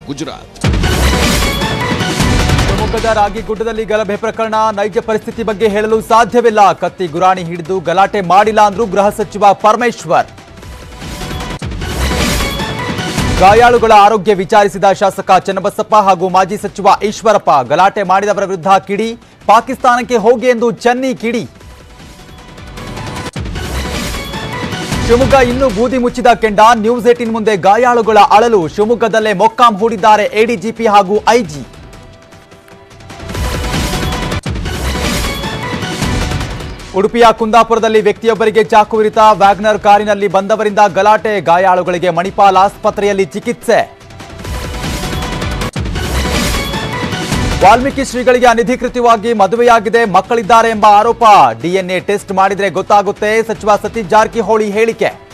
ಗುಜರಾತ್ ಶಿವಮೊಗ್ಗದ ರಾಗಿಗುಡ್ಡದಲ್ಲಿ ಗಲಭೆ ಪ್ರಕರಣ ನೈಜ ಪರಿಸ್ಥಿತಿ ಬಗ್ಗೆ ಹೇಳಲು ಸಾಧ್ಯವಿಲ್ಲ ಕತ್ತಿ ಗುರಾಣಿ ಹಿಡಿದು ಗಲಾಟೆ ಮಾಡಿಲ್ಲ ಅಂದ್ರು ಗೃಹ ಸಚಿವ ಪರಮೇಶ್ವರ್ ಗಾಯಾಳುಗಳ ಆರೋಗ್ಯ ವಿಚಾರಿಸಿದ ಶಾಸಕ ಚನ್ನಬಸಪ್ಪ ಹಾಗೂ ಮಾಜಿ ಸಚಿವ ಈಶ್ವರಪ್ಪ ಗಲಾಟೆ ಮಾಡಿದವರ ವಿರುದ್ಧ ಕಿಡಿ ಪಾಕಿಸ್ತಾನಕ್ಕೆ ಹೋಗಿ ಎಂದು ಚನ್ನಿ ಕಿಡಿ ಶಿವಮೊಗ್ಗ ಇನ್ನೂ ಬೂದಿ ಮುಚ್ಚಿದ ಕೆಂಡ ನ್ಯೂಸ್ ಏಟಿನ್ ಮುಂದೆ ಗಾಯಾಳುಗಳ ಅಳಲು ಶಿವಮೊಗ್ಗದಲ್ಲೇ ಮೊಕ್ಕಾಂ ಹೂಡಿದ್ದಾರೆ ಎಡಿಜಿಪಿ ಹಾಗೂ ಐಜಿ ಉಡುಪಿಯ ಕುಂದಾಪುರದಲ್ಲಿ ವ್ಯಕ್ತಿಯೊಬ್ಬರಿಗೆ ಚಾಕು ಇರಿತ ವ್ಯಾಗ್ನರ್ ಕಾರಿನಲ್ಲಿ ಬಂದವರಿಂದ ಗಲಾಟೆ ಗಾಯಾಳುಗಳಿಗೆ ಮಣಿಪಾಲ್ ಆಸ್ಪತ್ರೆಯಲ್ಲಿ ಚಿಕಿತ್ಸೆ ವಾಲ್ಮೀಕಿ ಶ್ರೀಗಳಿಗೆ ಅನಧಿಕೃತವಾಗಿ ಮದುವೆಯಾಗಿದೆ ಮಕ್ಕಳಿದ್ದಾರೆ ಎಂಬ ಆರೋಪ ಡಿಎನ್ಎ ಟೆಸ್ಟ್ ಮಾಡಿದ್ರೆ ಗೊತ್ತಾಗುತ್ತೆ ಸಚಿವ ಸತೀಶ್ ಜಾರಕಿಹೊಳಿ ಹೇಳಿಕೆ